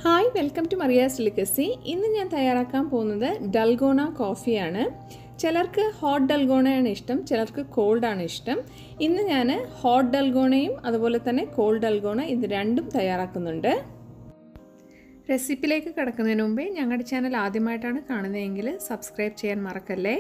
hi welcome to Maria's ലിക്കസി ഇന്ന് ഞാൻ തയ്യാറാക്കാൻ പോകുന്നത് ഡൽഗോണ കോഫിയാണ് ചിലർക്ക് ഹോട്ട് ഡൽഗോണയാണ് ഇഷ്ടം ചിലർക്ക് കോൾഡാണ് ഇഷ്ടം ഇന്ന് ഞാൻ ഹോട്ട് ഡൽഗോണയും അതുപോലെ തന്നെ കോൾഡ് ഡൽഗോണ ഇത് രണ്ടും തയ്യാറാക്കുന്നുണ്ട് റെസിപ്പിയിലേക്ക് കിടക്കുന്നതിന് മുമ്പേ ഞങ്ങളുടെ ചാനൽ ആദ്യമായിട്ടാണ് കാണുന്നതെങ്കിൽ സബ്സ്ക്രൈബ് ചെയ്യാൻ മറക്കല്ലേ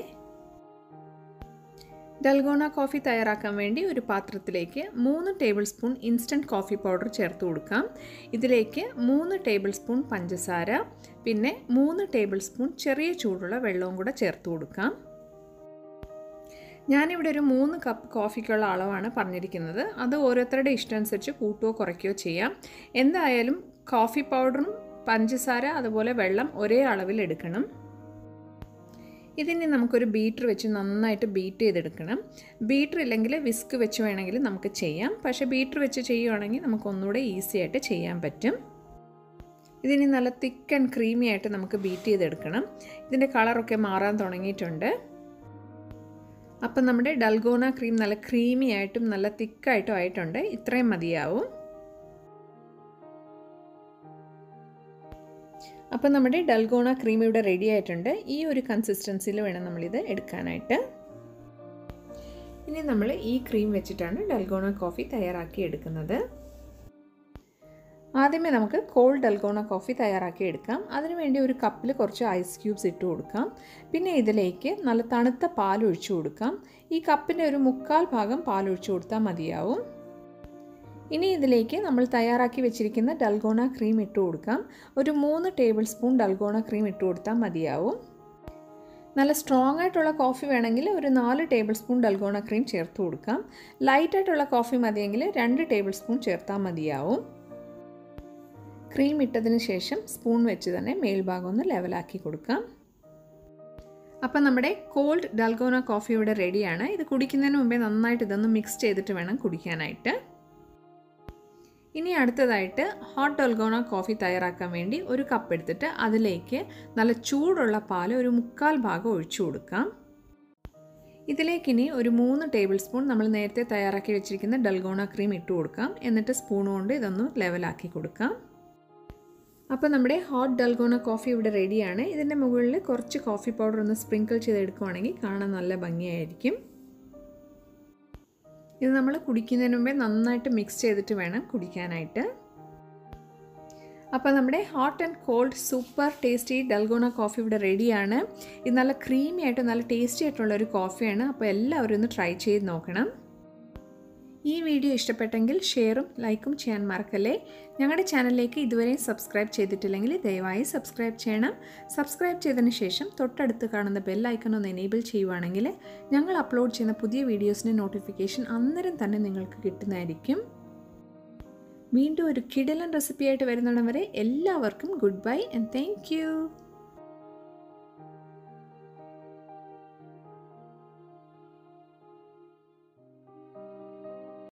ഡൽഗോണ കോഫി തയ്യാറാക്കാൻ വേണ്ടി ഒരു പാത്രത്തിലേക്ക് മൂന്ന് tablespoon instant coffee powder ചേർത്ത് കൊടുക്കാം ഇതിലേക്ക് മൂന്ന് ടേബിൾ സ്പൂൺ പഞ്ചസാര പിന്നെ മൂന്ന് ടേബിൾ സ്പൂൺ ചെറിയ ചൂടുള്ള വെള്ളവും കൂടെ ചേർത്ത് കൊടുക്കാം ഞാനിവിടെ ഒരു മൂന്ന് കപ്പ് കോഫിക്കുള്ള അളവാണ് പറഞ്ഞിരിക്കുന്നത് അത് ഓരോരുത്തരുടെ ഇഷ്ടം അനുസരിച്ച് കൂട്ടുകയോ കുറയ്ക്കുകയോ ചെയ്യാം എന്തായാലും കോഫി പൗഡറും പഞ്ചസാര അതുപോലെ വെള്ളം ഒരേ അളവിൽ എടുക്കണം ഇതിന് നമുക്കൊരു ബീറ്റർ വെച്ച് നന്നായിട്ട് ബീറ്റ് ചെയ്തെടുക്കണം ബീറ്റർ ഇല്ലെങ്കിൽ വിസ്ക് വെച്ച് വേണമെങ്കിൽ നമുക്ക് ചെയ്യാം പക്ഷേ ബീറ്റർ വെച്ച് ചെയ്യുവാണെങ്കിൽ നമുക്ക് ഒന്നുകൂടെ ഈസി ആയിട്ട് ചെയ്യാൻ പറ്റും ഇതിന് നല്ല തിക്ക് ആൻഡ് ക്രീമി ആയിട്ട് നമുക്ക് ബീറ്റ് ചെയ്തെടുക്കണം ഇതിൻ്റെ കളറൊക്കെ മാറാൻ തുടങ്ങിയിട്ടുണ്ട് അപ്പം നമ്മുടെ ഡൽഗോണ ക്രീം നല്ല ക്രീമി ആയിട്ടും നല്ല തിക്കായിട്ടും ആയിട്ടുണ്ട് ഇത്രയും മതിയാവും അപ്പം നമ്മുടെ ഡൽഗോണ ക്രീം ഇവിടെ റെഡി ആയിട്ടുണ്ട് ഈ ഒരു കൺസിസ്റ്റൻസിയിൽ വേണം നമ്മളിത് എടുക്കാനായിട്ട് ഇനി നമ്മൾ ഈ ക്രീം വെച്ചിട്ടാണ് ഡൽഗോണ കോഫി തയ്യാറാക്കി എടുക്കുന്നത് ആദ്യമേ നമുക്ക് കോൾഡ് ഡൽഗോണ കോഫി തയ്യാറാക്കി എടുക്കാം അതിനുവേണ്ടി ഒരു കപ്പിൽ കുറച്ച് ഐസ് ക്യൂബ്സ് ഇട്ട് കൊടുക്കാം പിന്നെ ഇതിലേക്ക് നല്ല തണുത്ത പാൽ ഒഴിച്ചു കൊടുക്കാം ഈ കപ്പിൻ്റെ ഒരു മുക്കാൽ ഭാഗം പാൽ ഒഴിച്ചു കൊടുത്താൽ മതിയാവും ഇനി ഇതിലേക്ക് നമ്മൾ തയ്യാറാക്കി വെച്ചിരിക്കുന്ന ഡൽഗോണ ക്രീം ഇട്ട് കൊടുക്കാം ഒരു മൂന്ന് ടേബിൾ സ്പൂൺ ഡൽഗോണ ക്രീം ഇട്ട് കൊടുത്താൽ മതിയാവും നല്ല സ്ട്രോങ് ആയിട്ടുള്ള കോഫി വേണമെങ്കിൽ ഒരു നാല് ടേബിൾ സ്പൂൺ ഡൽഗോണ ക്രീം ചേർത്ത് കൊടുക്കാം ലൈറ്റ് ആയിട്ടുള്ള കോഫി മതിയെങ്കിൽ രണ്ട് ടേബിൾ സ്പൂൺ ചേർത്താൽ മതിയാവും ക്രീം ഇട്ടതിന് ശേഷം സ്പൂൺ വെച്ച് തന്നെ മേൽഭാഗം ഒന്ന് ലെവലാക്കി കൊടുക്കാം അപ്പം നമ്മുടെ കോൾഡ് ഡൽഗോണ കോഫി ഇവിടെ റെഡിയാണ് ഇത് കുടിക്കുന്നതിന് മുമ്പേ നന്നായിട്ട് ഇതൊന്ന് മിക്സ് ചെയ്തിട്ട് വേണം കുടിക്കാനായിട്ട് ഇനി അടുത്തതായിട്ട് ഹോട്ട് ഡൽഗോണ കോഫി തയ്യാറാക്കാൻ വേണ്ടി ഒരു കപ്പ് എടുത്തിട്ട് അതിലേക്ക് നല്ല ചൂടുള്ള പാൽ ഒരു മുക്കാൽ ഭാഗം ഒഴിച്ചു കൊടുക്കാം ഇതിലേക്കിനി ഒരു മൂന്ന് ടേബിൾ സ്പൂൺ നമ്മൾ നേരത്തെ തയ്യാറാക്കി വെച്ചിരിക്കുന്ന ഡൽഗോണ ക്രീം ഇട്ട് കൊടുക്കാം എന്നിട്ട് സ്പൂൺ കൊണ്ട് ഇതൊന്ന് ലെവലാക്കി കൊടുക്കാം അപ്പോൾ നമ്മുടെ ഹോട്ട് ഡൽഗോണ കോഫി ഇവിടെ റെഡിയാണ് ഇതിൻ്റെ മുകളിൽ കുറച്ച് കോഫി പൗഡർ ഒന്ന് സ്പ്രിങ്കിൾ ചെയ്തെടുക്കുവാണെങ്കിൽ കാണാൻ നല്ല ഭംഗിയായിരിക്കും ഇത് നമ്മൾ കുടിക്കുന്നതിന് മുമ്പേ നന്നായിട്ട് മിക്സ് ചെയ്തിട്ട് വേണം കുടിക്കാനായിട്ട് അപ്പോൾ നമ്മുടെ hot and cold super tasty dalgona coffee ഇവിടെ റെഡിയാണ് ഇത് നല്ല ക്രീമി ആയിട്ട് നല്ല ടേസ്റ്റി ആയിട്ടുള്ള ഒരു കോഫിയാണ് അപ്പോൾ എല്ലാവരും ഒന്ന് ട്രൈ ചെയ്ത് നോക്കണം ഈ വീഡിയോ ഇഷ്ടപ്പെട്ടെങ്കിൽ ഷെയറും ലൈക്കും ചെയ്യാൻ മറക്കല്ലേ ഞങ്ങളുടെ ചാനലിലേക്ക് ഇതുവരെ സബ്സ്ക്രൈബ് ചെയ്തിട്ടില്ലെങ്കിൽ ദയവായി സബ്സ്ക്രൈബ് ചെയ്യണം സബ്സ്ക്രൈബ് ചെയ്തതിന് ശേഷം തൊട്ടടുത്ത് കാണുന്ന ബെൽ ഐക്കൺ ഒന്ന് എനേബിൾ ചെയ്യുവാണെങ്കിൽ ഞങ്ങൾ അപ്ലോഡ് ചെയ്യുന്ന പുതിയ വീഡിയോസിൻ്റെ നോട്ടിഫിക്കേഷൻ അന്നേരം തന്നെ നിങ്ങൾക്ക് കിട്ടുന്നതായിരിക്കും വീണ്ടും ഒരു കിടലൻ റെസിപ്പിയായിട്ട് വരുന്നിടം വരെ എല്ലാവർക്കും ഗുഡ് ബൈ ആൻഡ് താങ്ക്